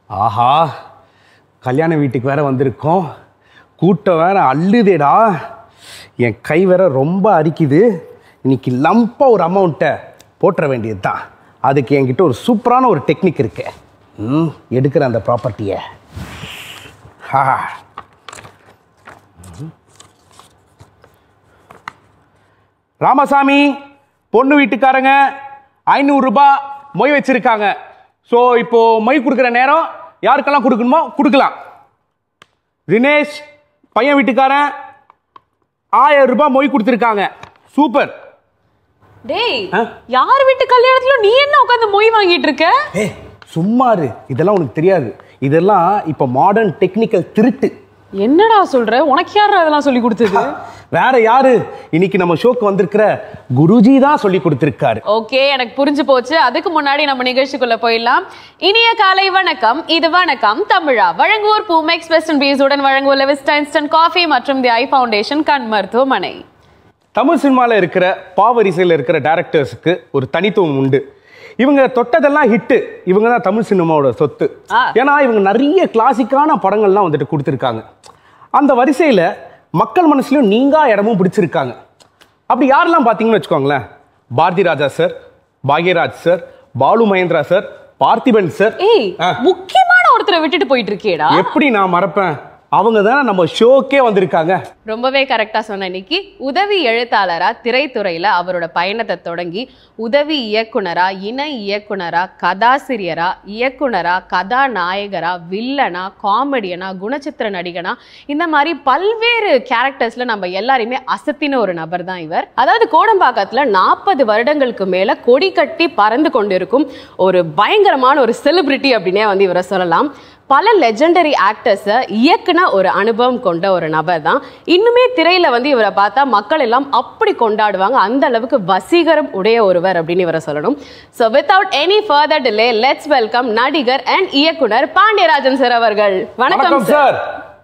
ஆஹா கல்யாண வீட்டுக்கு வேற வந்திருக்கோம் கூட்டம் வேற அள்ளுதேடா என் கை வேற ரொம்ப அரிக்குது இன்னைக்கு லம்பாக ஒரு அமௌண்ட்டை போட்டுற வேண்டியது தான் அதுக்கு என்கிட்ட ஒரு சூப்பரான ஒரு டெக்னிக் இருக்கு ம் எடுக்கிற அந்த ப்ராப்பர்ட்டியை ஆ ராமசாமி பொண்ணு வீட்டுக்காரங்க ஐநூறுரூபா மொய் வச்சிருக்காங்க ஸோ இப்போ மொய் கொடுக்குற நேரம் யாருக்கெல்லாம் கொடுக்கணுமோ கொடுக்கலாம் தினேஷ் பையன் வீட்டுக்காரன் ஆயிரம் ரூபாய் மொய் கொடுத்துருக்காங்க சூப்பர் டேய் ஆ? யார் வீட்டு கல்யாணத்துல நீ என்ன உட்காந்து மொய் வாங்கிட்டு இருக்க ஏ சும்மா இரு இதெல்லாம் உனக்கு தெரியாது இதெல்லாம் இப்போ மாடர்ன் டெக்னிக்கல் திருட்டு என்னடா சொல்ற உனக்கு யார் அதெல்லாம் சொல்லி கொடுத்தது வேற யாரு இன்னைக்கு நம்ம ஷோக்கு வந்திருக்கிற குருஜி தான் சொல்லி கொடுத்துருக்காரு ஓகே எனக்கு புரிஞ்சு போச்சு அதுக்கு முன்னாடி நம்ம நிகழ்ச்சிக்குள்ள போயிடலாம் இனிய காலை வணக்கம் இது வணக்கம் தமிழா வழங்குவோர் பூமெக்ஸ் வெஸ்டர்ன் பீஸுடன் வழங்குவோர் லெவிஸ்டா இன்ஸ்டன்ட் காஃபி மற்றும் தி ஐ ஃபவுண்டேஷன் கண் மருத்துவமனை தமிழ் சினிமாவில் இருக்கிற பாவரிசையில் இருக்கிற டேரக்டர்ஸுக்கு ஒரு தனித்துவம் உண்டு இவங்க தொட்டதெல்லாம் ஹிட்டு இவங்க தான் தமிழ் சினிமாவோட சொத்து ஆ. ஏன்னா இவங்க நிறைய கிளாசிக்கான படங்கள்லாம் வந்துட்டு கொடுத்துருக்காங்க அந்த வரிசையில் மக்கள் மனசுலையும் நீங்கா இடமும் பிடிச்சிருக்காங்க அப்படி யாரெல்லாம் பார்த்தீங்கன்னு வச்சுக்கோங்களேன் Bharathi Raja sir Bhagyaraj sir Balu Mahendra sir Parthiban sir ஏய் ஆ. முக்கியமான ஒருத்தரை விட்டுட்டு போயிட்டு இருக்கியேடா எப்படி நான் மறப்பேன் அவங்க தானே நம்ம ஷோக்கே வந்திருக்காங்க ரொம்பவே கரெக்டா சொன்ன இன்னைக்கு உதவி எழுத்தாளரா திரைத்துறையில அவரோட பயணத்தை தொடங்கி உதவி இயக்குனரா இணை இயக்குனரா கதாசிரியரா இயக்குனரா கதாநாயகரா வில்லனா காமெடியனா குணச்சித்திர நடிகனா இந்த மாதிரி பல்வேறு கேரக்டர்ஸ்ல நம்ம எல்லாரையுமே அசத்தின ஒரு நபர் தான் இவர் அதாவது கோடம்பாக்கத்துல நாற்பது வருடங்களுக்கு மேல கொடி கட்டி பறந்து கொண்டிருக்கும் ஒரு பயங்கரமான ஒரு செலிபிரிட்டி அப்படின்னே வந்து இவரை சொல்லலாம் பல லெஜெண்டரி ஆக்டர்ஸை இயக்குன ஒரு அனுபவம் கொண்ட ஒரு நபர் தான் இன்னுமே திரையில வந்து இவரை பார்த்தா மக்கள் எல்லாம் அப்படி கொண்டாடுவாங்க அந்த அளவுக்கு வசீகரம் உடைய ஒருவர் அப்படின்னு இவரை சொல்லணும் so without any further delay let's welcome நடிகர் அண்ட் இயக்குனர் பாண்டியராஜன் சார் அவர்கள் வணக்கம் வணக்கம் சார் சார்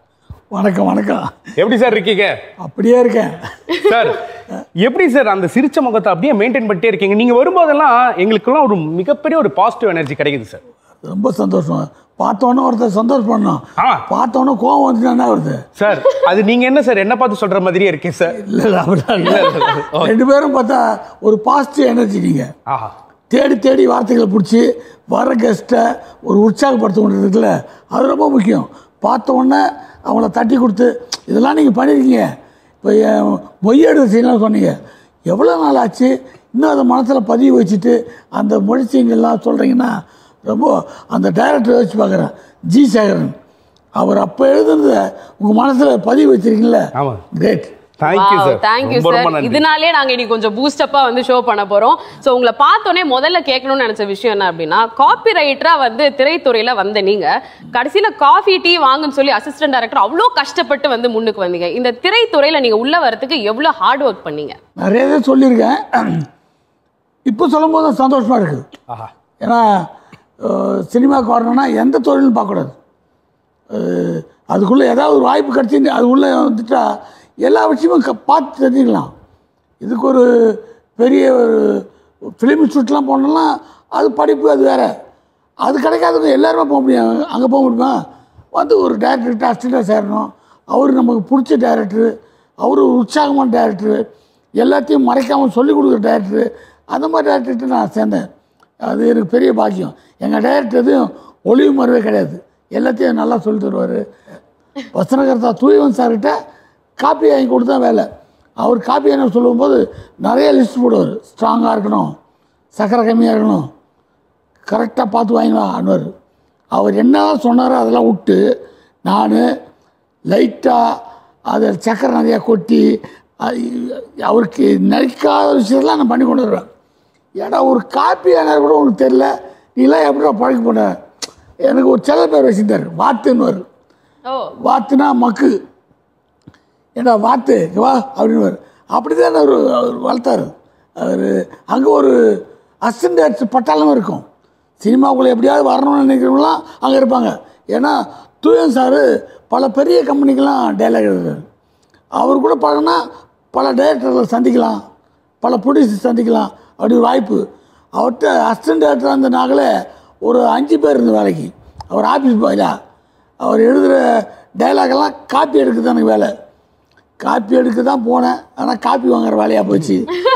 வணக்கம் வணக்கம் எப்படி சார் இருக்கீங்க அப்படியே இருக்கேன் சார் எப்படி சார் அந்த சிரிச்ச முகத்தை அப்படியே மெயின்டைன் பண்ணிட்டே இருக்கீங்க நீங்க வரும்போதெல்லாம் எங்களுக்கெல்லாம் ஒரு மிகப்பெரிய ஒரு பாசிட்டிவ் எனர்ஜி கிடைக்குது சார் ரொம்ப சந்தோஷம் பார்த்தோன்னே ஒருத்தர் சந்தோஷம் பண்ணோம் ஆ. பார்த்தோன்னே கோவம் வந்துட்டு என்ன வருது சார் அது நீங்க என்ன சார் என்ன பார்த்து சொல்ற மாதிரியே இருக்கே சார் இல்லை இல்லை அப்படிலாம் இல்லை ரெண்டு பேரும் பார்த்தா ஒரு பாசிட்டிவ் எனர்ஜி நீங்கள் ஆஹா தேடி தேடி வார்த்தைகளை பிடிச்சி வர கெஸ்ட்டை ஒரு உற்சாகப்படுத்த கொண்டு இருக்குல்ல அது ரொம்ப முக்கியம் பார்த்த உடனே அவங்கள தட்டி கொடுத்து இதெல்லாம் நீங்கள் பண்ணியிருக்கீங்க இப்போ என் மொய்யெடு சீன்லாம் சொன்னீங்க எவ்வளோ நாள் ஆச்சு இன்னும் அதை மனசில் பதிவு வச்சுட்டு அந்த மொழி சீன்கள்லாம் சொல்கிறீங்கன்னா ரொம்ப அந்த டைரக்டர் வச்சு பார்க்குறேன் ஜி சேகரன் அவர் அப்போ எழுதுனதை உங்கள் மனசில் பதிவு வச்சிருக்கீங்கள ஆமா. கிரேட் தேங்க்யூ சார் தேங்க்யூ ரொம்ப ரொம்ப சார் நன்றி இதனாலே நாங்க இன்னைக்கு கொஞ்சம் பூஸ்டப்பா வந்து ஷோ பண்ண போறோம் ஸோ உங்களை பார்த்தோன்னே முதல்ல கேட்கணும்னு நினைச்ச விஷயம் என்ன அப்படின்னா காப்பி ரைட்டரா வந்து திரைத்துறையில வந்த நீங்க கடைசியில காஃபி டீ வாங்குன்னு சொல்லி அசிஸ்டன்ட் டைரக்டர் அவ்வளோ கஷ்டப்பட்டு வந்து முன்னுக்கு வந்தீங்க இந்த திரைத்துறையில நீங்க உள்ள வரதுக்கு எவ்வளவு ஹார்ட் ஒர்க் பண்ணீங்க நிறைய இதை சொல்லியிருக்கேன் இப்போ சொல்லும் போது தான் சந்தோஷமாக இருக்குது ஆஹா ஏன்னா அஹ், சினிமாவுக்கு வரணும்னா எந்த தொழிலும் பார்க்கக்கூடாது அஹ், அதுக்குள்ளே ஏதாவது ஒரு வாய்ப்பு கிடச்சி அது உள்ளே வந்துட்டா எல்லா விஷயமும் க பார்த்து தெரிஞ்சுக்கலாம் இதுக்கு ஒரு பெரிய ஒரு ஃபிலிம் இன்ஸ்டியூட்லாம் போனோம்னா அது படிப்பு அது வேறு அது கிடைக்காதவங்க எல்லாருமே போக முடியும் அங்கே போக முடியுமா வந்து ஒரு டேரக்டர்கிட்ட அசிஸ்டண்ட்டாக சேரணும் அவர் நமக்கு பிடிச்ச டேரக்டரு அவர் ஒரு உற்சாகமான டேரக்டரு எல்லாத்தையும் மறைக்காமல் சொல்லிக் கொடுக்குற டேரக்டரு அந்த மாதிரி டேரக்டர்கிட்ட நான் சேர்ந்தேன் அது எனக்கு பெரிய பாக்கியம் எங்கள் டைரக்டர் எதுவும் ஒளிவு மறைவே கிடையாது எல்லாத்தையும் நல்லா சொல்லி தருவார் வசனகர்த்தா தூயவன் சார்கிட்ட காப்பி வாங்கி கொடுத்தா வேலை அவர் காப்பி என்ன சொல்லும்போது நிறைய லிஸ்ட் போடுவார் ஸ்ட்ராங்காக இருக்கணும் சக்கரை கம்மியாக இருக்கணும் கரெக்டாக பார்த்து வாங்கினா அனுவர் அவர் என்னதான் சொன்னாரோ அதெல்லாம் விட்டு நான் லைட்டாக அதை சக்கரை நிறையா கொட்டி அது- அவருக்கு நினைக்காத விஷயத்தெல்லாம் நான் பண்ணி கொண்டு வருவேன் ஏடா ஒரு காப்பி ஆனால் கூட உனக்கு தெரியல நீலாம் எப்படிடா பழக்க போன எனக்கு ஒரு செல்ல பேர் வச்சுருந்தார் வாத்துன்னு ஓ வாத்துனா மக்கு ஏடா வாத்து இங்க வா அப்படின்னு அப்படி தான் அவர் அவர் வளர்த்தாரு அவர் அங்கே ஒரு அசிஸ்டன்ட் பட்டாளம் இருக்கும் சினிமாவுக்குள்ளே எப்படியாவது வரணும்னு நினைக்கிறவங்களாம் அங்கே இருப்பாங்க ஏன்னா தூயன் சார் பல பெரிய கம்பெனிக்கெல்லாம் டைலாக் எழுதுறாரு அவர் கூட பழகினா பல டைரக்டர்களை சந்திக்கலாம் பல ப்ரொடியூசர் சந்திக்கலாம் அப்படி ஒரு வாய்ப்பு அவர்கிட்ட அசிஸ்டன்ட் டேரக்டராக இருந்த நாங்களே ஒரு அஞ்சு பேர் இருந்த வேலைக்கு அவர் ஆஃபீஸ் பாய்லா அவர் எழுதுகிற டைலாகெல்லாம் காப்பி எடுக்க தான் எனக்கு வேலை காப்பி எடுக்க தான் போனேன் ஆனால் காப்பி வாங்குற வேலையாக போச்சு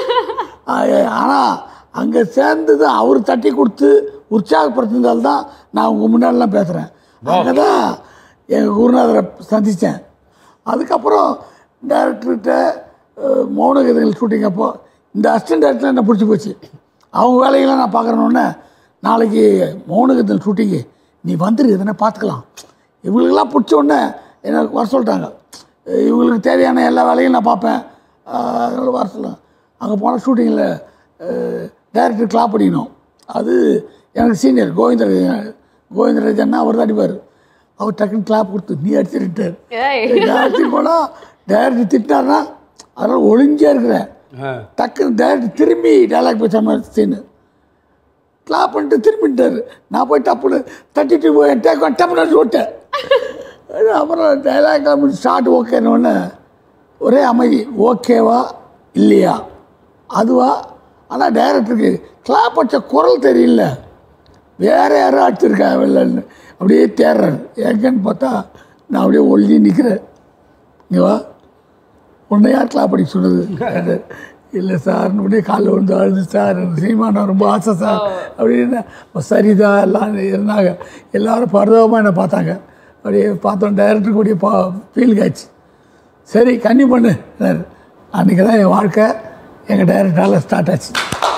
ஆனால் அங்கே சேர்ந்தது அவர் தட்டி கொடுத்து உற்சாகப்படுத்தினால்தான் தான் நான் உங்கள் முன்னாடிலாம் பேசுகிறேன் அங்கே தான் எங்கள் குருநாதரை சந்தித்தேன் அதுக்கப்புறம் டேரக்டர்கிட்ட மௌனகதைகள் ஷூட்டிங் அப்போ இந்த அசிஸ்டன்ட் டேரக்டர் என்ன பிடிச்சி போச்சு அவங்க வேலையெல்லாம் நான் பார்க்குறேன்னொன்னே நாளைக்கு மௌனகதைகள் ஷூட்டிங்கு நீ வந்துரு இதனை பார்த்துக்கலாம் இவங்களுக்கெல்லாம் பிடிச்ச உடனே எனக்கு வர சொல்லிட்டாங்க இவங்களுக்கு தேவையான எல்லா வேலையும் நான் பார்ப்பேன் ஆஹ் அதனால வர சொல்லுவேன் அங்கே போனால் ஷூட்டிங்கில் டேரக்டர் கிளாப் பண்ணிக்கணும் அது எனக்கு சீனியர் கோவிந்தராஜன் கோவிந்தராஜன்னா அவர் தான் அடிப்பார் அவர் டக்குன்னு கிளாப் கொடுத்து நீ அடிச்சிருட்டார் ஏய் டேரக்டர் போனால் டேரக்டர் திட்டினார்னா அதனால் ஒளிஞ்சே இருக்கிறேன் டக்குன்னு டேரக்டர் திரும்பி டைலாக் பேசுகிற மாதிரி சீனு கிளாப் பண்ணிட்டு திரும்பிட்டார் நான் போய் டப்புன்னு தட்டிட்டு போய் டேக் டப்புன்னு விட்டேன் அப்புறம் டைலாக் ஸ்டார்ட் ஓகேன்னு ஒரே அமைதி ஓகேவா இல்லையா அதுவா ஆனால் டைரக்டருக்கு கிளாப் அடிச்ச குரல் தெரியல வேற யாரும் அடிச்சிருக்கா இல்லைன்னு அப்படியே தேடுறாரு எங்கன்னு பார்த்தா நான் அப்படியே ஒழுங்கி நிற்கிறேன் இங்கே வா உன்னை யார் கிளாப் அடிக்க சொன்னது இல்லை சார் அப்படியே காலைல வந்து அழுது சார் எனக்கு சினிமா நான் ரொம்ப ஆசை சார் அப்படின்னு அப்ப சரிதான் எல்லாம் இருந்தாங்க எல்லாரும் பரிதாபமாக என்னை பார்த்தாங்க அப்படியே பார்த்தோம் டைரக்டருக்கு அப்படியே பா ஃபீல் ஆச்சு சரி கன்னி பண்ணு அன்றைக்கி தான் என் வாழ்க்கை எங்கள் டைரக்டரால் ஸ்டார்ட் ஆச்சு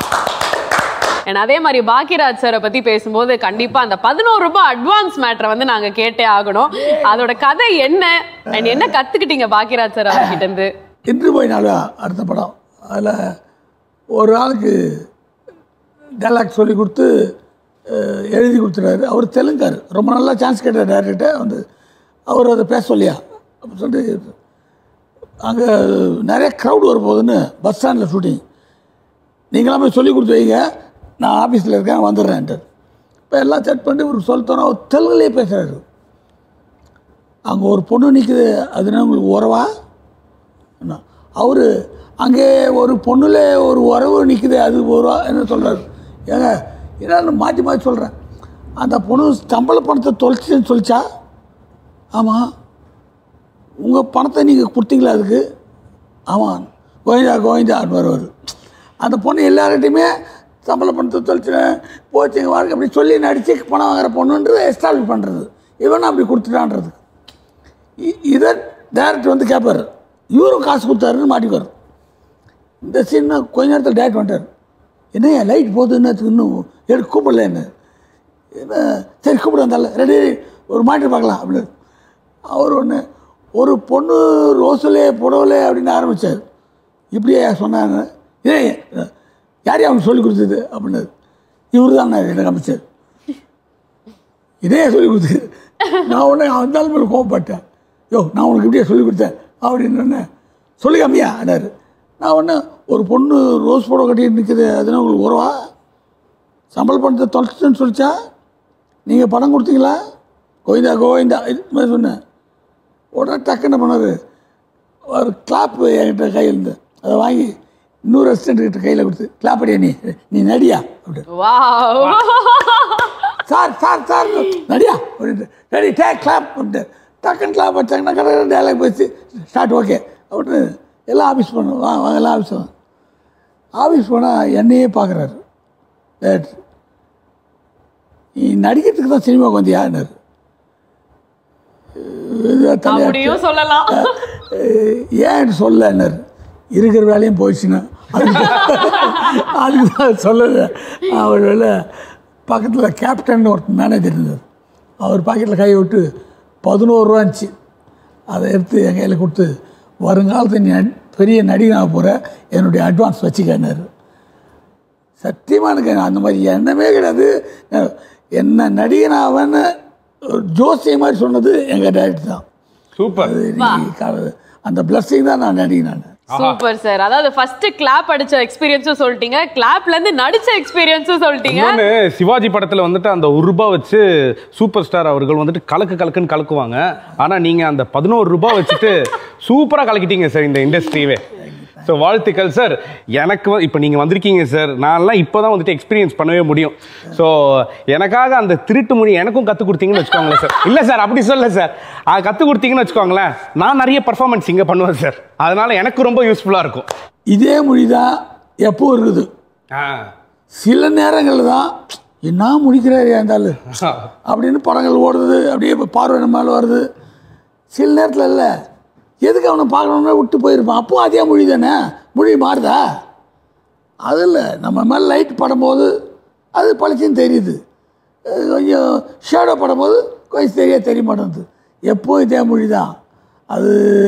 And அதே மாதிரி பாக்கியராஜ் சாரை பத்தி பேசும்போது கண்டிப்பா அந்த பதினோரு ரூபாய் அட்வான்ஸ் மேட்டரை வந்து நாங்க கேட்டே ஆகணும் அதோட கதை என்ன அண்ட் என்ன கத்துக்கிட்டீங்க பாக்கியராஜ் சார் அவர்கிட்ட இருந்து இன்று போய் நாள் அடுத்த படம் அதில் ஒரு ஆளுக்கு டைலாக் சொல்லி கொடுத்து அஹ், எழுதி கொடுத்துட்டாரு அவர் தெலுங்கார் ரொம்ப நல்லா சான்ஸ் கேட்டார் டேரக்டர்கிட்ட வந்து அவர் அதை பேச சொல்லியா அப்படின்னு சொல்லிட்டு அங்கே நிறைய க்ரௌட் வரப்போகுதுன்னு பஸ் ஸ்டாண்டில் ஷூட்டிங் நீங்களாம் போய் சொல்லி கொடுத்து வைங்க நான் ஆஃபீஸில் இருக்கேன் வந்துடுறேன்ட்டு இப்போ எல்லாம் செட் பண்ணிட்டு இவர் சொல்லித்தோன்னா அவர் தெலுங்குலேயே பேசுகிறாரு அங்கே ஒரு பொண்ணு நிற்குது அதுனா உங்களுக்கு உறவா என்ன அவர் அங்கே ஒரு பொண்ணுல ஒரு உறவு நிற்குது அது ஒரு என்ன சொல்கிறாரு ஏங்க என்னன்னு மாற்றி மாற்றி சொல்கிறேன் அந்த பொண்ணு சம்பள பணத்தை தொலைச்சின்னு சொல்லிச்சா ஆமாம் உங்கள் பணத்தை நீங்கள் கொடுத்தீங்களா அதுக்கு ஆமாம் கோவிந்தா கோவிந்தான்னு வருவார் அந்த பொண்ணு எல்லார்கிட்டையுமே சம்பள பணத்தை தொலைச்சினேன் போச்சு எங்கள் வாழ்க்கை அப்படி சொல்லி நடித்து பணம் வாங்குற பொண்ணுன்றது எஸ்டாப்ளிஷ் பண்ணுறது இவனும் அப்படி கொடுத்துட்டான்றது இ- இதை டேரக்டர் வந்து கேட்பார் இவரும் காசு கொடுத்தாருன்னு மாட்டிக்குவார் இந்த சீன் கொஞ்ச நேரத்தில் டேரக்ட் வந்துட்டார் என்னையா லைட் போகுதுன்னு இன்னும் எடுத்து கூப்பிடல என்ன என்ன சரி கூப்பிட வந்தால ரெடி ஒரு மாட்டி பார்க்கலாம் அப்படின்னு அவர் ஒன்று ஒரு பொண்ணு ரோஸிலே புடவலே அப்படின்னு ஆரம்பித்தார் இப்படியே சொன்னாங்க இதே யாரையும் அவனுக்கு சொல்லி கொடுத்தது அப்படின்னாரு இவர் தான் எனக்கு அமைச்சர் இதே சொல்லி கொடுத்து நான் உடனே அந்த ஆள் மேலே கோவப்பட்டேன் யோ நான் உனக்கு இப்படியே சொல்லி கொடுத்தேன் அப்படின்னு சொல்லி கம்மியா அண்ணாரு நான் ஒன்று ஒரு பொண்ணு ரோஸ் புடவை கட்டி நிற்குது அதுனா உங்களுக்கு உறவா சம்பள பணத்தை தொலைச்சிட்டேன்னு சொல்லிச்சா நீங்கள் பணம் கொடுத்தீங்களா கோவிந்தா கோவிந்தா இது மாதிரி சொன்னேன் உடனே டக்குன்னு பண்ணார் ஒரு கிளாப்பு என்கிட்ட கையில் இருந்து அதை வாங்கி இன்னொரு அசிஸ்டண்ட் கிட்ட கையில் கொடுத்து கிளாப் அடியா நீ நீ நடியா அப்படின்னு வாவ் சார் சார் சார் நடியா அப்படின்ட்டு ரெடி டேக் கிளாப் அப்படின்ட்டு டக்குன்னு கிளாப் வச்சாங்கன்னா கடற்கரை டேலாக் பேசி ஸ்டார்ட் ஓகே அப்படின்னு எல்லாம் ஆஃபீஸ் பண்ணும் வாங்க வாங்க எல்லாம் ஆஃபீஸ் வாங்க ஆஃபீஸ் போனால் என்னையே பார்க்குறாரு டேரக்டர் நீ நடிக்கிறதுக்கு தான் சினிமாவுக்கு வந்து யாருன்னாரு அப்படியும் சொல்லலாம் ஏன் சொல்லன்னாரு இருக்கிற வேலையும் போயிடுச்சுன்னா அதுக்கு அதுக்கு தான் சொல்லலை அவர் வேலை பக்கத்தில் கேப்டன் ஒருத்தர் மேனேஜர் இருந்தார் அவர் பாக்கெட்டில் கை விட்டு பதினோரு ரூபா இருந்துச்சு அதை எடுத்து என் கையில் கொடுத்து வருங்காலத்தில் நீ நடி- பெரிய நடிகனாக போகிற என்னுடைய அட்வான்ஸ் வச்சுக்கன்னாரு சத்தியமாக எனக்கு அந்த மாதிரி எண்ணமே கிடையாது என்ன நடிகனாவன்னு ஒரு ஜோசிய மாதிரி சொன்னது எங்கள் டேரக்டர் தான் சூப்பர் அது இன்னைக்கு கால- அந்த பிளஸ்ஸிங் தான் நான் நடிகை நான் சூப்பர் சார் அதாவது ஃபர்ஸ்ட் கிளாப் அடிச்ச எக்ஸ்பீரியன்ஸும் சொல்லிட்டீங்க கிளாப்ல இருந்து நடிச்ச எக்ஸ்பீரியன்ஸும் சொல்லிட்டீங்க இன்னொன்று சிவாஜி படத்தில் வந்துட்டு அந்த ஒரு ரூபாய் வச்சு சூப்பர் ஸ்டார் அவர்கள் வந்துட்டு கலக்கு கலக்குன்னு கலக்குவாங்க ஆனால் நீங்கள் அந்த பதினோரு ரூபாய் வச்சுட்டு சூப்பராக கலக்கிட்டீங்க சார் இந்த இண்டஸ்ட்ரியவே ஸோ வாழ்த்துக்கள் சார் எனக்கு வ- இப்போ நீங்கள் வந்திருக்கீங்க சார் நான்லாம் இப்போ தான் வந்துட்டு எக்ஸ்பீரியன்ஸ் பண்ணவே முடியும் ஸோ எனக்காக அந்த திருட்டு மொழி எனக்கும் கற்றுக் கொடுத்தீங்கன்னு வச்சுக்கோங்களேன் சார் இல்லை சார் அப்படி சொல்ல சார் அது கற்றுக் கொடுத்தீங்கன்னு வச்சுக்கோங்களேன் நான் நிறைய பர்ஃபார்மன்ஸ் இங்கே பண்ணுவேன் சார் அதனால எனக்கு ரொம்ப யூஸ்ஃபுல்லாக இருக்கும் இதே மொழி தான் எப்போ இருக்குது ஆ சில நேரங்களில் தான் என்ன முடிக்கிறாரு இருந்தாலும் அப்படின்னு படங்கள் ஓடுது அப்படியே இப்போ பார்வை நம்ம மேலே வருது சில நேரத்தில் இல்லை எதுக்கு அவனை பார்க்கணுன்னா விட்டு போயிருப்பான் அப்போ அதே மொழி தானே மொழி மாறுதா அது இல்லை நம்ம மேலே லைட் படும்போது அது பளிச்சுன்னு தெரியுது அஹ் கொஞ்சம் ஷேடோ படும்போது கொஞ்சம் சரியாக தெரிய மாட்டேங்குது எப்போ இதே மொழி தான் அது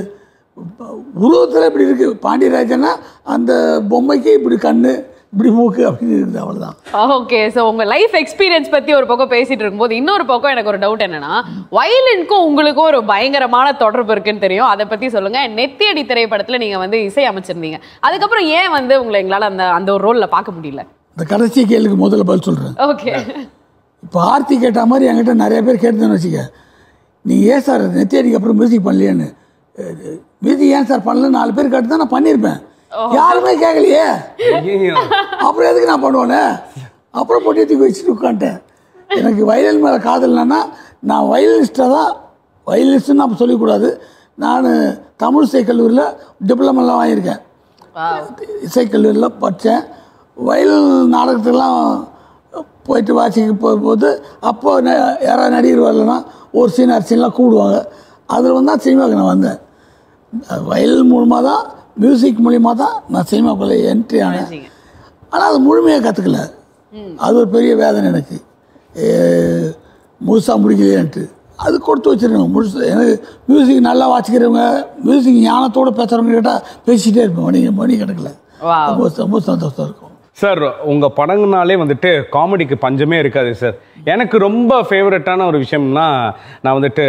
உருவத்தில் இப்படி இருக்குது பாண்டியராஜன்னா அந்த பொம்மைக்கு இப்படி கண்ணு இப்படி மூக்கு அப்படின்னு இருக்குது அவ்வளோதான் ஓகே ஸோ உங்க லைஃப் எக்ஸ்பீரியன்ஸ் பத்தி ஒரு பக்கம் பேசிட்டு இருக்கும்போது இன்னொரு பக்கம் எனக்கு ஒரு டவுட் என்னன்னா வயலினுக்கும் உங்களுக்கும் ஒரு பயங்கரமான தொடர்பு இருக்குன்னு தெரியும் அதை பத்தி சொல்லுங்க நெத்தியடி திரைப்படத்துல நீங்க வந்து இசை அமைச்சிருந்தீங்க அதுக்கப்புறம் ஏன் வந்து உங்களை எங்களால அந்த அந்த ஒரு ரோல்ல பார்க்க முடியல இந்த கடைசி கேள்விக்கு முதல்ல பதில் சொல்கிறேன் ஓகே இப்போ ஆர்த்தி கேட்ட மாதிரி என்கிட்ட நிறைய பேர் கேட்டுதுன்னு வச்சுக்க நீ ஏன் சார் நெத்தியடிக்கு அப்புறம் மியூசிக் பண்ணலையேன்னு மியூசிக் ஏன் சார் பண்ணல நாலு பேர் கேட்டு தான் நான் பண்ணியிருப்பேன் யாருமே கேட்கலையே ஐயையோ. அப்புறம் எதுக்கு நான் பண்ணுவேனே அப்புறம் பொட்டி தூக்கி வச்சுட்டு உட்காந்துட்டேன் எனக்கு வயலின் மேலே காதல்னா நான் வயலினிஸ்டாக தான் வயலினிஸ்ட்னு நான் சொல்லக்கூடாது நான் தமிழ் இசை கல்லூரியில் டிப்ளமெல்லாம் வாங்கியிருக்கேன் இசைக்கல்லூரியில் படித்தேன் வயல் நாடகத்துக்கெல்லாம் போயிட்டு வாசிக்க போகும்போது அப்போ ந- யாராவது நடிகர் வரலன்னா ஒரு சீன் அரிசின்லாம் கூப்பிடுவாங்க அதில் வந்து தான் சினிமாவுக்கு நான் வந்தேன் வயல் மூலமாக தான் மியூசிக் மூலிமா தான் நான் சினிமாக்குள்ளே என்ட்ரி ஆனேன் ஆனால் அது முழுமையாக கற்றுக்கல அது ஒரு பெரிய வேதனை எனக்கு முழுசாக முடிக்கலையேன்ட்டு அது கொடுத்து வச்சுருக்கேன் முழுசு எனக்கு மியூசிக் நல்லா வாசிக்கிறவங்க மியூசிக் ஞானத்தோடு பேசுகிறவங்க கேட்டால் பேசிகிட்டே இருப்பேன் மணி மணி கணக்கில் Wow. ரொம்ப ரொம்ப சந்தோஷம் இருக்கும் சார் உங்கள் படங்கனாலே வந்துட்டு காமெடிக்கு பஞ்சமே இருக்காது சார் எனக்கு ரொம்ப ஃபேவரட்டான ஒரு விஷயம்னா நான் வந்துட்டு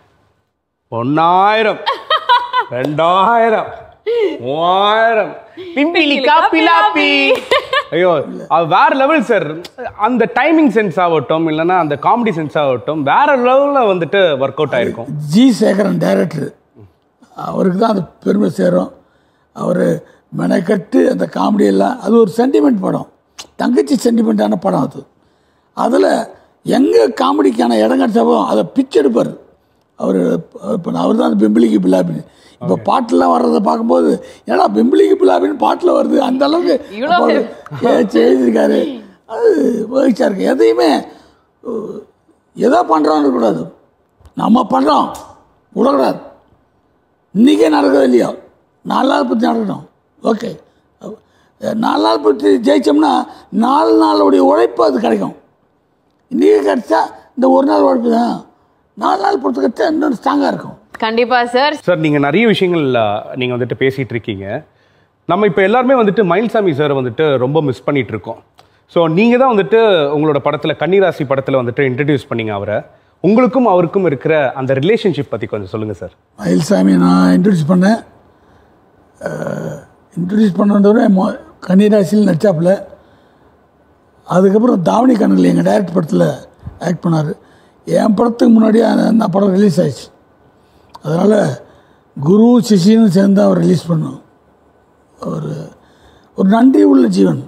ஒன்னாயிரம் ரெண்டாயிரம் மூவாயிரம் பிம்பிலிக்கா பிலாப்பி ஐயோ அது வேற லெவல் சார் அந்த டைமிங் சென்ஸ் ஆகட்டும் இல்லைன்னா அந்த காமெடி சென்ஸ் ஆகட்டும் வேற லெவலில் வந்துட்டு ஒர்க் அவுட் ஆயிருக்கும் ஜி சேகரன் டைரக்டர் அவருக்கு தான் அது பெருமை சேரும் அவர் மெனக்கட்டு அந்த காமெடி எல்லாம் அது ஒரு சென்டிமெண்ட் படம் தங்கச்சி சென்டிமெண்ட்டான படம் அது அதில் எங்கே காமெடிக்கான இடம் கிடச்சாவோ அதை பிச்செடுப்பார் அவர் இப்போ அவர் தான் அந்த பிம்பிளிக்கு பிலாபின்னு இப்போ பாட்டெல்லாம் வர்றதை பார்க்கும்போது ஏன்னா பிம்பிளிக்கு பிலாபின்னு பாட்டில் வருது அந்த அளவுக்கு இவ்வளோ அப்போ அவர் ஏதாச்சும் எழுதியிருக்காரு அது மகிழ்ச்சியாக இருக்குது எதையுமே அஹ், ஏதோ பண்ணுறோன்னு இருக்கக்கூடாது நம்ம பண்ணுறோம் விடக்கூடாது இன்றைக்கே நடக்குது இல்லையோ நாலு நாள் பற்றி நடக்கணும் ஓகே நாலு நாள் பற்றி ஜெயிச்சோம்னா நாலு நாளுடைய உழைப்பு அது கிடைக்கும் இன்றைக்கே கிடச்சா இந்த ஒரு நாள் உழைப்பு தான் நாலு நாள் பொறுத்து கிடச்சா இன்னும் ஸ்ட்ராங்காக இருக்கும் கண்டிப்பா சார் சார் நீங்கள் நிறைய விஷயங்கள் நீங்கள் வந்துட்டு பேசிகிட்டு இருக்கீங்க நம்ம இப்போ எல்லாருமே வந்துட்டு மயில்சாமி சார் வந்துட்டு ரொம்ப மிஸ் பண்ணிட்டு இருக்கோம் ஸோ நீங்கள் தான் வந்துட்டு உங்களோட படத்தில் கன்னிராசி படத்தில் வந்துட்டு இன்ட்ரடியூஸ் பண்ணீங்க அவரை உங்களுக்கும் அவருக்கும் இருக்கிற அந்த ரிலேஷன்ஷிப் பற்றி கொஞ்சம் சொல்லுங்கள் சார் மயில்சாமி நான் இன்ட்ரடியூஸ் பண்ணேன் இன்ட்ரடியூஸ் பண்ணதோட மொ கன்னிராசியில் நடிச்சாப்புல அதுக்கப்புறம் தாவணி கண்ணில் எங்கள் டைரக்ட் படத்தில் ஆக்ட் பண்ணார் என் படத்துக்கு முன்னாடியே அந்த அந்த படம் ரிலீஸ் ஆயிடுச்சு அதனால் குரு சிஷியனும் சேர்ந்து அவர் ரிலீஸ் பண்ணோம் ஒரு ஒரு நன்றி உள்ள ஜீவன்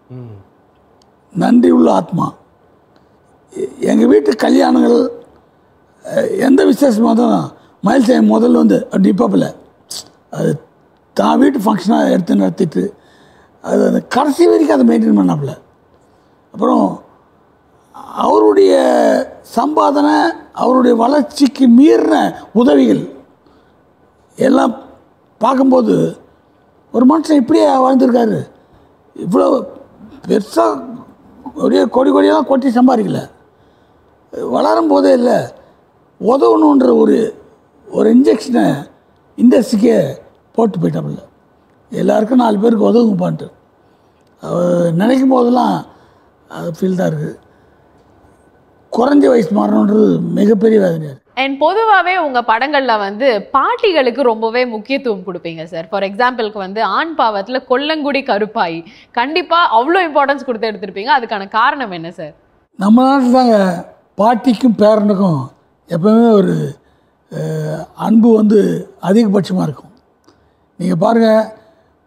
நன்றி உள்ள ஆத்மா எங்கள் வீட்டு கல்யாணங்கள் அஹ், எந்த விசேஷமாக தான் மயில் சாமி முதல்ல வந்து நிப்பாப்பில் அது தான் வீட்டு ஃபங்க்ஷனாக எடுத்து நடத்திட்டு அது அந்த கடைசி வரைக்கும் அதை மெயின்டைன் பண்ணாப்புல அப்புறம் அவருடைய சம்பாதனை அவருடைய வளர்ச்சிக்கு மீறின உதவிகள் எல்லாம் பார்க்கும்போது ஒரு மனுஷன் இப்படியே வாழ்ந்திருக்காரு இவ்வளோ பெருசாக ஒரே கொடி கொடியெல்லாம் கொட்டி சம்பாதிக்கல வளரும் போதே இல்லை உதவணுன்ற ஒரு ஒரு இன்ஜெக்ஷனை இண்டஸ்ட்ரிக்கே போட்டு போயிட்டாப்புல எல்லாருக்கும் நாலு பேருக்கு உதவுங்கப்பான்ட்டு அவர் நினைக்கும் போதெல்லாம் அது ஃபீல் தான் இருக்குது குறைஞ்ச வயசு மாறணுன்றது மிகப்பெரிய வேதனையாக இருக்குது அண்ட் பொதுவாகவே உங்க படங்கள்ல வந்து பாட்டிகளுக்கு ரொம்பவே முக்கியத்துவம் கொடுப்பீங்க சார் ஃபார் எக்ஸாம்பிளுக்கு வந்து ஆண் பாவத்துல கொல்லங்குடி கருப்பாய் கண்டிப்பா அவ்வளோ இம்பார்ட்டன்ஸ் கொடுத்து எடுத்திருப்பீங்க அதுக்கான காரணம் என்ன சார் நம்ம நாட்டில் தாங்க பாட்டிக்கும் பேரனுக்கும் எப்பவுமே ஒரு அஹ், அன்பு வந்து அதிகபட்சமாக இருக்கும் நீங்கள் பாருங்கள்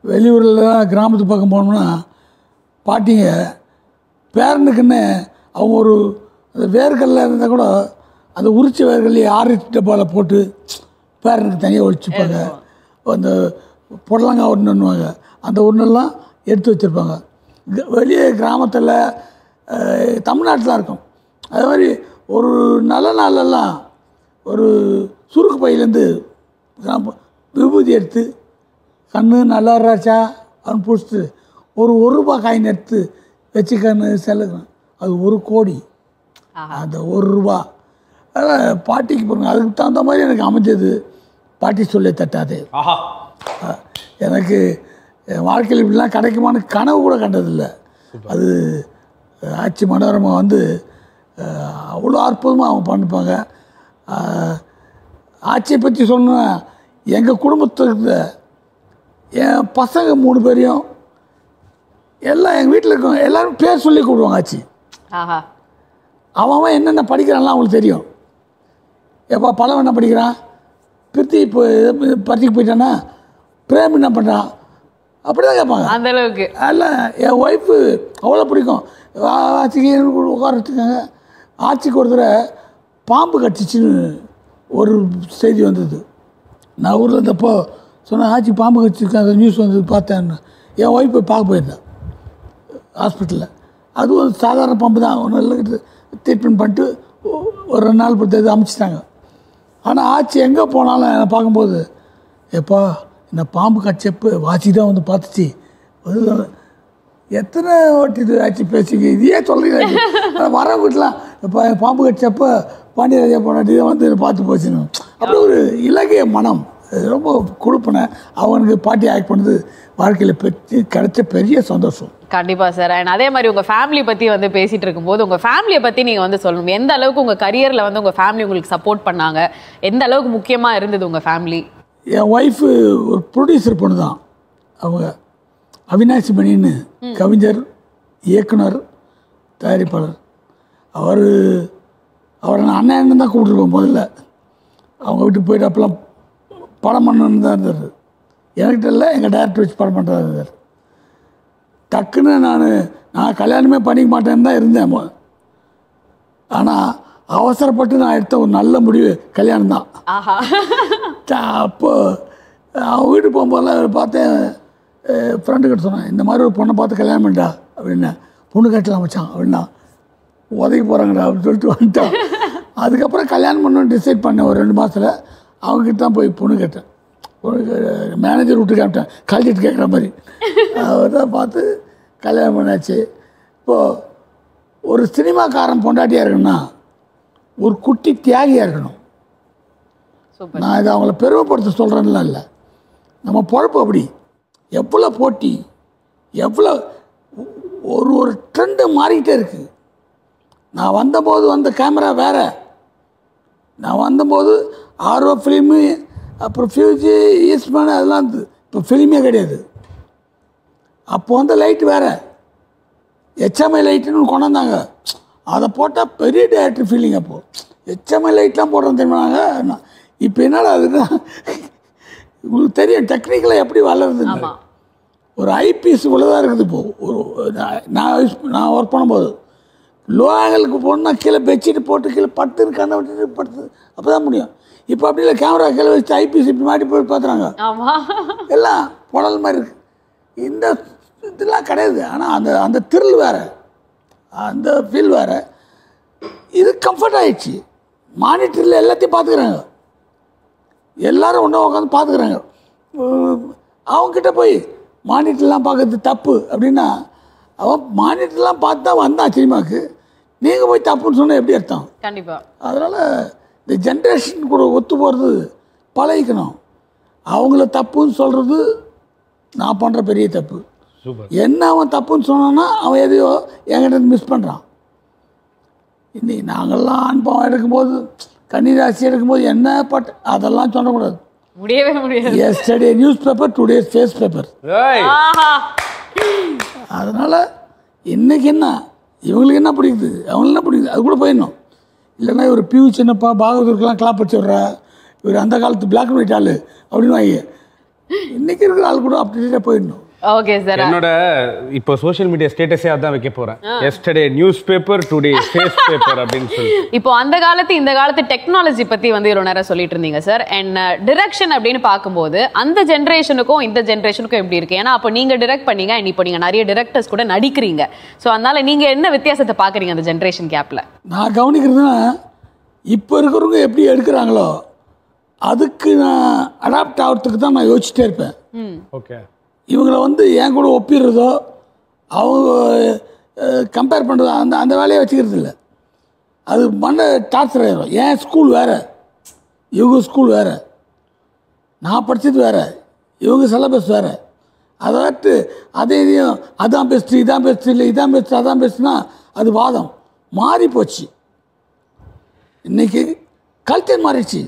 வெளியூரில் கிராமத்து பக்கம் போனோம்னா பாட்டிங்க பேரனுக்குன்னு அவங்க ஒரு அந்த வேர்க்கல்ல இருந்தால் கூட அந்த உரிச்ச வேர்க்கல்லையே ஆறு டப்பாவில் போட்டு பேரனுக்கு தனியாக ஒழிச்சுப்பாங்க அந்த புடலங்காய் ஒன்றுன்னுவாங்க அந்த ஒன்றெல்லாம் எடுத்து வச்சுருப்பாங்க வெளியே கிராமத்தில் தமிழ்நாட்டில் இருக்கும் அது மாதிரி ஒரு நல்ல நாளெல்லாம் ஒரு சுருக்கு பையிலேருந்து கிராம விபூதி எடுத்து கண்ணு நல்லா ராச்சா அவன் பிடிச்சிட்டு ஒரு ஒரு ரூபா காயின் எடுத்து வச்சுக்கன்னு செல்லுங்க அது ஒரு கோடி ஆஹா. அந்த ஒரு ரூபா அதனால் பாட்டிக்கு போடுங்க அதுக்கு தகுந்த மாதிரி எனக்கு அமைஞ்சது பாட்டி சொல்ல தட்டாது ஆஹா அஹ் எனக்கு என் வாழ்க்கையில் இப்படிலாம் கிடைக்குமான்னு கனவு கூட கண்டதில்லை அது அஹ், ஆட்சி மனோரமா வந்து அஹ், அவ்வளோ அற்புதமாக அவங்க பண்ணிப்பாங்க அஹ், ஆட்சியை பற்றி சொன்னா எங்கள் குடும்பத்துக்கு என் பசங்க மூணு பேரையும் எல்லாம் எங்கள் வீட்டில் இருக்கவங்க எல்லாரும் பேர் சொல்லி கூப்பிடுவாங்க ஆச்சி ஆஹா அவன் அவன் என்னென்ன படிக்கிறான்லாம் அவங்களுக்கு தெரியும் எப்போ பழம் என்ன படிக்கிறான் பிரித்தி இப்போ பரீட்சைக்கு போயிட்டானா பிரேம் என்ன பண்ணுறான் அப்படி தான் கேட்பாங்க அந்த அளவுக்கு அல்ல என் ஒய்ஃபு அவ்வளோ பிடிக்கும் ஆ- ஆச்சிக்கு உட்கார வச்சுருக்காங்க ஆட்சிக்கு ஒரு தடவை பாம்பு கடிச்சிச்சின்னு ஒரு செய்தி வந்தது நான் ஊரில் இருந்தப்போ சொன்னேன் ஆச்சி பாம்பு கடிச்சிருக்காங்க நியூஸ் வந்தது பார்த்தேன்னு என் ஒய்ஃப் போய் பார்க்க போயிருந்தேன் ஹாஸ்பிட்டலில் அதுவும் ஒரு சாதாரண பம்பு தான் ஒன்றும் இல்லை ட்ரீட்மெண்ட் பண்ணிட்டு ஒ- ஒரு ரெண்டு நாள் பொறுத்து அமுச்சிட்டாங்க ஆனால் ஆச்சி எங்கே போனாலும் என்னை பார்க்கும்போது எப்பா இந்த பாம்பு கடிச்சப்போ வாச்சி தான் வந்து பார்த்துச்சு வந்து எத்தனை வாட்டி இது ஆச்சு பேசிங்க இதையே சொல்கிறீங்க வரவங்கிட்டலாம் இப்போ பாம்பு கடிச்சப்போ பாண்டியராஜா போனாட்டி தான் வந்து என்னை பார்த்து போச்சுன்னு அப்படி ஒரு இலகிய மனம் அது ரொம்ப கொடுப்பினேன் அவனுக்கு பாட்டி ஆக்ட் பண்ணது வாழ்க்கையில் பெற்று கிடைச்ச பெரிய சந்தோஷம் கண்டிப்பா சார் அண்ட் அதே மாதிரி உங்க ஃபேமிலி பத்தி வந்து பேசிட்டு இருக்கும்போது உங்க ஃபேமிலியை பத்தி நீங்க வந்து சொல்லணும் எந்த அளவுக்கு உங்க கரியர்ல வந்து உங்க ஃபேமிலி உங்களுக்கு சப்போர்ட் பண்ணாங்க எந்த அளவுக்கு முக்கியமா இருந்தது உங்க ஃபேமிலி என் ஒய்ஃபு ஒரு ப்ரொடியூசர் பொண்ணு தான் அவங்க அவினாசி மணின்னு கவிஞர் இயக்குனர் தயாரிப்பாளர் அவர் அவரை நான் அண்ணன் தான் கூப்பிட்டுருப்பேன் முதல்ல அவங்க வீட்டுக்கு போயிட்டு அப்போல்லாம் படம் பண்ணணுன்னு தான் இருந்தார் என்கிட்ட இல்லை எங்கள் டேரக்டர் வச்சு படம் பண்ணுறதா இருந்தார் டக்குன்னு நான் நான் கல்யாணமே பண்ணிக்க மாட்டேன்னு தான் இருந்தேன் மொ- ஆனால் அவசரப்பட்டு நான் எடுத்த ஒரு நல்ல முடிவு கல்யாணம் தான் ஆஹா அப்போ அவன் வீட்டுக்கு போகும்போதெல்லாம் பார்த்தேன் ஃப்ரெண்டு கிட்ட சொன்னேன் இந்த மாதிரி ஒரு பொண்ணை பார்த்து கல்யாணம் பண்ணிட்டா அப்படின்னா பொண்ணு கட்டலாம் மச்சான் அப்படின்னா உதவி போகிறாங்கடா அப்படின்னு சொல்லிட்டு வந்துட்டான் அதுக்கப்புறம் கல்யாணம் பண்ணணும்னு டிசைட் பண்ணேன் ஒரு ரெண்டு மாதத்தில் அவங்ககிட்ட தான் போய் பொண்ணு கேட்டேன் பொண்ணு மேனேஜர் விட்டு கேட்டேன் கல்யாணத்து கேட்குற மாதிரி அவர் தான் பார்த்து கல்யாணம் பண்ணாச்சு இப்போது ஒரு சினிமாக்காரன் பொண்டாட்டியாக இருக்கணும்னா ஒரு குட்டி தியாகியாக இருக்கணும் சூப்பர் நான் இதை அவங்கள பெருமைப்படுத்த சொல்கிறேன்லாம் இல்லை நம்ம பொழப்பு அப்படி எவ்வளோ போட்டி எவ்வளோ ஒரு ஒரு ட்ரெண்டு மாறிக்கிட்டே இருக்குது நான் வந்தபோது வந்த கேமரா வேறு நான் வந்தபோது ஆர்வ ஃபிலிமு அப்புறம் ஃபியூஜி ஈஸ்ட்மேன் அதெல்லாம் இருந்தது இப்போ ஃபிலிமே கிடையாது அப்போ வந்த லைட் வேறு ஹெச்எம்ஐ லைட்டுன்னு கொண்டு வந்தாங்க அதை போட்டால் பெரிய டேரக்டர் ஃபீலிங் அப்போது ஹெச்எம்ஐ லைட்லாம் போடுறோம் தெரியுமாங்க இப்போ என்னடா அதுன்னா உங்களுக்கு தெரியும் டெக்னிக்கலாக எப்படி வளருது ஆமா ஒரு ஐபிஎஸ் இவ்வளோதான் இருக்குது இப்போ ஒரு நான் நான் யூஸ் நான் ஒர்க் பண்ணும்போது லோ ஆங்கிளுக்கு போனால் கீழே பெட்ஷீட் போட்டு கீழே பட்டுன்னு கண்ணை விட்டுட்டு படுத்து அப்போ தான் முடியும் இப்போ அப்படி இல்லை கேமரா கீழே வச்சு ஐபிஎஸ் இப்படி மாட்டி போய் பார்த்துறாங்க ஆமா எல்லாம் புடல் மாதிரி இருக்கு இந்த இதெல்லாம் கிடையாது ஆனால் அந்த அந்த thrill வேறு அந்த ஃபீல் வேறு இது கம்ஃபர்ட் ஆயிடுச்சு மானிட்டரில் எல்லாத்தையும் பார்த்துக்கிறாங்க எல்லாரும் ஒன்றா உட்காந்து பார்த்துக்கிறாங்க அவங்கக்கிட்ட போய் மானிட்டர்லாம் பார்க்கறது தப்பு அப்படின்னா அவன் மானிட்டர்லாம் பார்த்து தான் வந்தான் சினிமாவுக்கு நீங்கள் போய் தப்புன்னு சொன்னால் எப்படி அர்த்தம் கண்டிப்பா அதனால் இந்த ஜென்ரேஷன் கூட ஒத்து போகிறது பழகிக்கணும் அவங்கள தப்புன்னு சொல்கிறது நான் பண்ணுற பெரிய தப்பு சூப்பர் என்ன அவன் தப்புன்னு சொன்னான்னா அவன் எதையோ என்கிட்ட மிஸ் பண்ணுறான் இன்னைக்கு நாங்கள்லாம் அனுபவம் எடுக்கும்போது கன்னிராசி எடுக்கும்போது என்ன பட் அதெல்லாம் சொல்லக்கூடாது முடியவே முடியாது yesterday newspaper today's face paper ஏய் ஆஹா அதனால் இன்னைக்கு என்ன இவங்களுக்கு என்ன பிடிக்குது அவங்களுக்கு என்ன பிடிக்குது அது கூட போயிடணும் இல்லைன்னா இவர் பியூ சின்னப்பா பாகவதற்கெல்லாம் கிளாப் வச்சு விட்றா இவர் அந்த காலத்து பிளாக் அண்ட் ஒயிட் ஆள் அப்படின்னு வாங்கி இன்னைக்கு இருக்கிற ஆள் கூட அப்டேட்டாக போயிடணும் ஓகே சார் என்னோட இப்போ சோஷியல் மீடியா ஸ்டேட்டஸே அதான் வைக்க போறேன் yesterday newspaper today face paper அப்படின்னு சொல்லி இப்போ அந்த காலத்து இந்த காலத்து டெக்னாலஜி பத்தி வந்து இவ்வளவு நேரம் சொல்லிட்டு இருந்தீங்க சார் அண்ட் டிரெக்ஷன் அப்படின்னு பார்க்கும்போது அந்த ஜென்ரேஷனுக்கும் இந்த ஜென்ரேஷனுக்கும் எப்படி இருக்கு ஏன்னா அப்போ நீங்க டிரெக்ட் பண்ணீங்க அண்ட் இப்போ நீங்க நிறைய டிரெக்டர்ஸ் கூட நடிக்கிறீங்க ஸோ அதனால நீங்க என்ன வித்தியாசத்தை பாக்குறீங்க அந்த ஜென்ரேஷன் கேப்ல நான் கவனிக்கிறதுனா இப்போ இருக்கிறவங்க எப்படி எடுக்கிறாங்களோ அதுக்கு நான் அடாப்ட் ஆகிறதுக்கு தான் நான் யோசிச்சிட்டே இருப்பேன் ம் ஓகே இவங்கள வந்து என் கூட ஒப்பிடுறதோ அவங்க கம்பேர் பண்ணுறதோ அந்த அந்த வேலையை வச்சுக்கிறது இல்லை அது மண்ணை டார்ச்சர் ஆயிரும் என் ஸ்கூல் வேறு இவங்க ஸ்கூல் வேறு நான் படித்தது வேறு இவங்க சிலபஸ் வேறு அதாட்டு அதே இதையும் அதான் பெஸ்ட்டு இதான் பெஸ்ட்டு இல்லை இதான் பெஸ்ட்டு அதான் பெஸ்ட்னா அது வாதம் மாறி போச்சு இன்னைக்கு கல்ச்சர் மாறிடுச்சு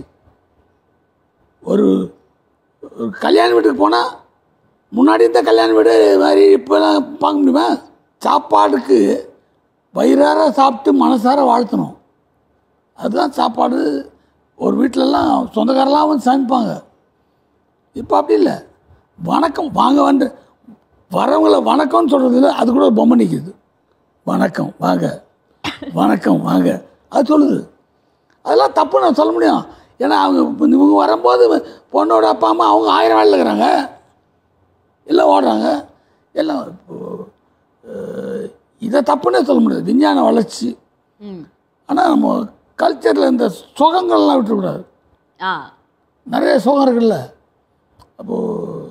ஒரு ஒரு கல்யாண வீட்டுக்கு போனால் முன்னாடி இருந்த கல்யாண வீடு மாதிரி இப்போலாம் பார்க்க முடியுமா சாப்பாடுக்கு வயிறார சாப்பிட்டு மனசார வாழ்த்தணும் அதுதான் சாப்பாடு ஒரு வீட்டிலலாம் சொந்தக்காரெல்லாம் வந்து சமைப்பாங்க இப்போ அப்படி இல்லை வணக்கம் வாங்க வந்து வரவங்கள வணக்கம்னு சொல்கிறது இல்லை அது கூட ஒரு பொம்மை நிற்கிது வணக்கம் வாங்க வணக்கம் வாங்க அது சொல்லுது அதெல்லாம் தப்பு நான் சொல்ல முடியும் ஏன்னா அவங்க இப்ப இவங்க வரும்போது பொண்ணோட அப்பா அம்மா அவங்க ஆயிரம் வேலையில் இருக்கிறாங்க எல்லாம் ஓடுறாங்க எல்லாம் இப்போ, அஹ், இதை தப்புன்னே சொல்ல முடியாது விஞ்ஞான வளர்ச்சி ம் ஆனால் நம்ம கல்ச்சரில் இந்த சுகங்கள்லாம் விட்டுறக்கூடாது ஆ நிறைய சுகம் இருக்குல்ல அப்போது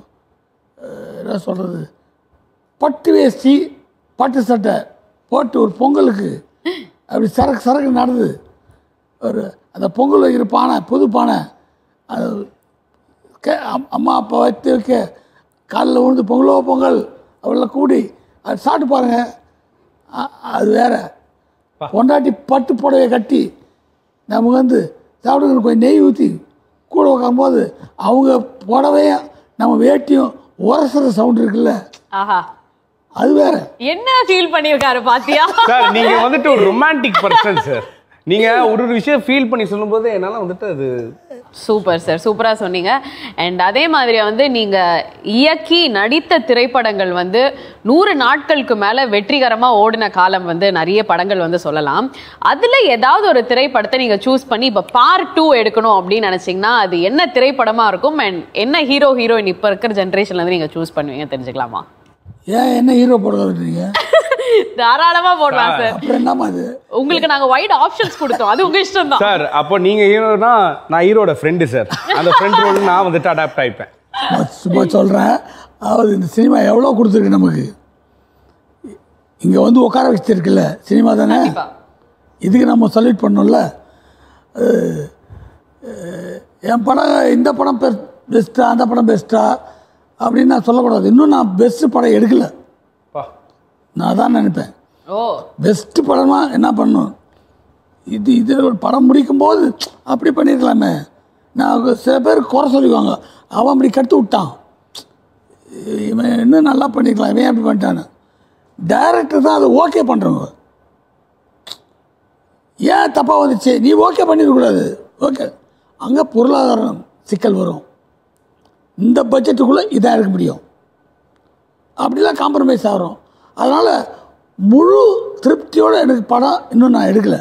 என்ன சொல்கிறது பட்டு வேஷ்டி பட்டு சட்டை போட்டு ஒரு பொங்கலுக்கு அப்படி சரக்கு சரக்கு நடந்து ஒரு அந்த பொங்கல் வைக்கிற பானை புது பானை அது கே அம்- அம்மா அப்பா வைத்து வைக்க காலில் விழுந்து பொங்கலோ பொங்கல் அவளை கூடி அது சாப்பிட்டு பாருங்க அ- அது வேற பொண்டாட்டி பட்டு புடவையை கட்டி நமக்கு வந்து சாப்பிடுங்க கொஞ்சம் நெய் ஊற்றி கூட உட்காரும்போது அவங்க புடவையும் நம்ம வேட்டியும் உரசுற சவுண்ட் இருக்குல்ல ஆஹா அது வேற என்ன ஃபீல் பண்ணியிருக்காரு பாத்தியா சார் நீங்க வந்துட்டு ஒரு ரொமான்டிக் பர்சன் சார் நீங்க ஒரு ஒரு விஷயம் ஃபீல் பண்ணி சொல்லும்போது என்னால வந்துட்டு அது சூப்பர் சார் சூப்பரா சொன்னீங்க அண்ட் அதே மாதிரி வந்து நீங்க இயக்கி நடித்த திரைப்படங்கள் வந்து நூறு நாட்களுக்கு மேல வெற்றிகரமா ஓடின காலம் வந்து நிறைய படங்கள் வந்து சொல்லலாம் அதுல ஏதாவது ஒரு திரைப்படத்தை நீங்க சூஸ் பண்ணி இப்ப பார்ட் டூ எடுக்கணும் அப்படின்னு நினைச்சீங்கன்னா அது என்ன திரைப்படமா இருக்கும் அண்ட் என்ன ஹீரோ ஹீரோயின் இப்ப இருக்கிற ஜென்ரேஷன்ல இருந்து நீங்க சூஸ் பண்ணுவீங்க தெரிஞ்சுக்கலாமா ஏன் என்ன ஹீரோ போடுறீங்க தாராளமா போடலாம் சார் அப்புறம் என்னம்மா அது உங்களுக்கு நாங்க வைட் ஆப்ஷன்ஸ் கொடுத்தோம் அது உங்க இஷ்டம் தான் சார் அப்போ நீங்க ஹீரோனா நான் ஹீரோட ஃப்ரெண்டு சார் அந்த ஃப்ரெண்ட் ரோல் நான் வந்துட்டு அடாப்ட் ஆயிப்பேன் சும்மா- சும்மா சொல்கிறேன் அதாவது இந்த சினிமா எவ்வளோ கொடுத்துருக்கு நமக்கு இங்கே வந்து உட்கார வச்சிருக்குல்ல சினிமா தானே கண்டிப்பா இதுக்கு நம்ம சல்யூட் பண்ணோம்ல அஹ், அஹ், என் படம் இந்த படம் பெஸ்ட்டா அந்த படம் பெஸ்ட்டா அப்படின்னு நான் சொல்லக்கூடாது இன்னும் நான் பெஸ்ட்டு படம் எடுக்கலை பா நான் தான் நினைப்பேன் ஓ பெஸ்ட்டு படமாக என்ன பண்ணணும் இது இது ஒரு படம் முடிக்கும்போது அப்படி பண்ணியிருக்கலாமே நான் சில பேர் குறை சொல்லிக்குவாங்க அவன் அப்படி கட்டு விட்டான் இவன் இன்னும் நல்லா பண்ணிக்கலாம் இவன் அப்படி பண்ணிட்டான்னு டைரக்டர் தான் அதை ஓகே பண்ணுறவங்க ஏன் தப்பாக வந்துச்சு நீ ஓகே பண்ணிடக்கூடாது ஓகே அங்கே பொருளாதாரம் சிக்கல் வரும் இந்த பட்ஜெட்டுக்குள்ளே இதான் எடுக்க முடியும் அப்படிலாம் காம்ப்ரமைஸ் ஆகிறோம் அதனால் முழு திருப்தியோடு எனக்கு படம் இன்னும் நான் எடுக்கலை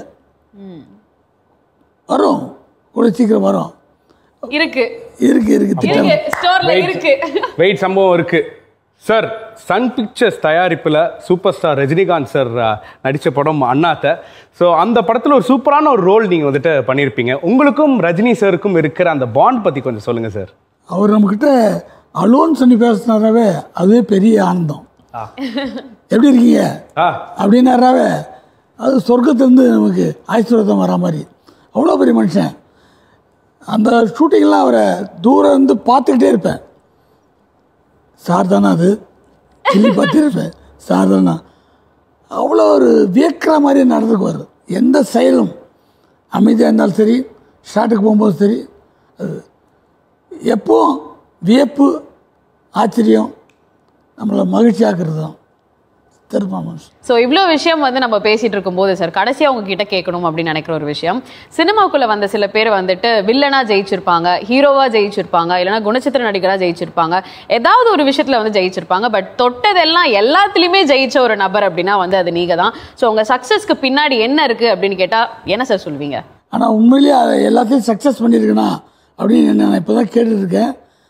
வரும் கூட சீக்கிரம் வரும் இருக்கு இருக்கு இருக்கு திட்டம் இருக்கு ஸ்டோர்ல இருக்கு வெயிட் சம்பவம் இருக்கு சார் சன் பிக்சர்ஸ் தயாரிப்பில் சூப்பர் ஸ்டார் ரஜினிகாந்த் சார் நடித்த படம் அண்ணாத்த ஸோ அந்த படத்தில் ஒரு சூப்பரான ஒரு ரோல் நீங்கள் வந்துட்டு பண்ணியிருப்பீங்க உங்களுக்கும் ரஜினி சாருக்கும் இருக்கிற அந்த பாண்ட் பற்றி கொஞ்சம் சொல்லுங்கள் சார் அவர் நம்மக்கிட்ட அலோன் சொல்லி பேசினாராவே அதுவே பெரிய ஆனந்தம் எப்படி இருக்கீங்க ஆ அப்படின்னாராவே அது சொர்க்கத்துலேருந்து நமக்கு ஆசீர்வாதம் வர மாதிரி அவ்வளோ பெரிய மனுஷன் அந்த ஷூட்டிங்லாம் அவரை தூரம் இருந்து பார்த்துக்கிட்டே இருப்பேன் சார் தானே அது சொல்லி பார்த்துருப்பேன் சார் தானா அவ்வளோ ஒரு வியக்கிற மாதிரி நடந்துக்குவார் எந்த செயலும் அமைதியாக இருந்தாலும் சரி ஷாட்டுக்கு போகும்போது சரி அது எப்போவும் வியப்பு ஆச்சரியம் நம்மளை மகிழ்ச்சியாக்குறது தான் பெர்ஃபார்மன்ஸ் ஸோ இவ்வளோ விஷயம் வந்து நம்ம பேசிட்டு இருக்கும்போது சார் கடைசியாக உங்ககிட்ட கேட்கணும் அப்படின்னு நினைக்கிற ஒரு விஷயம் சினிமாக்குள்ள வந்த சில பேர் வந்துட்டு வில்லனா ஜெயிச்சிருப்பாங்க ஹீரோவா ஜெயிச்சிருப்பாங்க இல்லைன்னா குணச்சித்திர நடிகரா ஜெயிச்சிருப்பாங்க ஏதாவது ஒரு விஷயத்துல வந்து ஜெயிச்சிருப்பாங்க பட் தொட்டதெல்லாம் எல்லாத்துலேயுமே ஜெயிச்ச ஒரு நபர் அப்படின்னா வந்து அது நீங்க தான் ஸோ உங்க சக்ஸஸ்க்கு பின்னாடி என்ன இருக்கு அப்படின்னு கேட்டா என்ன சார் சொல்வீங்க ஆனால் உண்மையிலேயே அதை எல்லாத்தையும் சக்ஸஸ் பண்ணியிருக்கேனா அப்படின்னு நான் இப்போ தான் கேட்டுருக்கேன்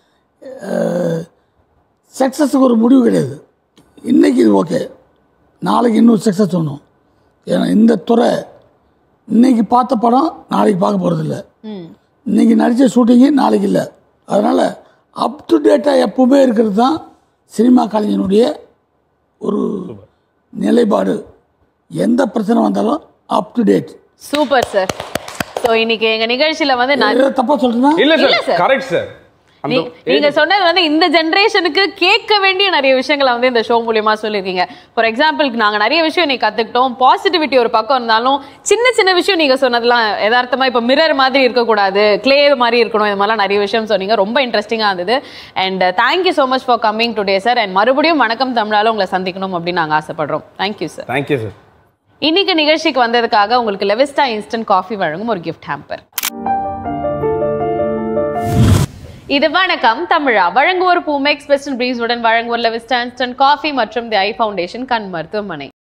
சக்ஸஸுக்கு ஒரு முடிவு கிடையாது இன்றைக்கி இது ஓகே நாளைக்கு இன்னும் சக்ஸஸ் வேணும் ஏன்னா இந்த துறை இன்னைக்கு பார்த்த படம் நாளைக்கு பார்க்க போகிறதில்ல ம் இன்றைக்கி நடித்த ஷூட்டிங்கு நாளைக்கு இல்லை அதனால் அப் டு டேட்டாக எப்பவுமே இருக்கிறது தான் சினிமா கலைஞனுடைய ஒரு நிலைப்பாடு எந்த பிரச்சனை வந்தாலும் up to date super sir so இன்னைக்கு எங்க நிகழ்ச்சியில வந்து நான் ஏதோ தப்பாக சொல்கிறேன்னா இல்ல இல்ல சார் sir. கரெக்ட் சார் அந்த நீ- நீங்க சொன்னது வந்து இந்த ஜெனரேஷனுக்கு கேட்க வேண்டிய நிறைய விஷயங்களை வந்து இந்த ஷோ மூலியமா சொல்லியிருக்கீங்க ஃபார் எக்ஸாம்பிளுக்கு நாங்க நிறைய விஷயம் நீ கத்துக்கிட்டோம் பாசிட்டிவிட்டி ஒரு பக்கம் இருந்தாலும் சின்ன சின்ன விஷயம் நீங்க சொன்னதெல்லாம் யதார்த்தமா இப்ப மிரர் மாதிரி இருக்கக்கூடாது கிளே மாதிரி இருக்கணும் இது மாதிரிலாம் நிறைய விஷயம் சொன்னீங்க ரொம்ப இன்ட்ரெஸ்டிங்கா இருந்தது and thank you so much for coming today sir and மறுபடியும் வணக்கம் தமிழால உங்களை சந்திக்கணும் அப்படின்னு நாங்க ஆசைப்படுறோம் தேங்க்யூ சார் தேங்க்யூ சார் இன்னைக்கு நிகழ்ச்சிக்கு வந்ததுக்காக உங்களுக்கு லெவிஸ்டா இன்ஸ்டன்ட் காஃபி வழங்கும் ஒரு கிஃப்ட் ஹேம்பர் இது வணக்கம் தமிழா வழங்குவோர் பூமெக்ஸ் வெஸ்டர்ன் பிரீஸ் உடன் வழங்குவோர் லெவிஸ்டா இன்ஸ்டன்ட் காஃபி மற்றும் தி ஐ ஃபவுண்டேஷன் கண் மருத்துவமனை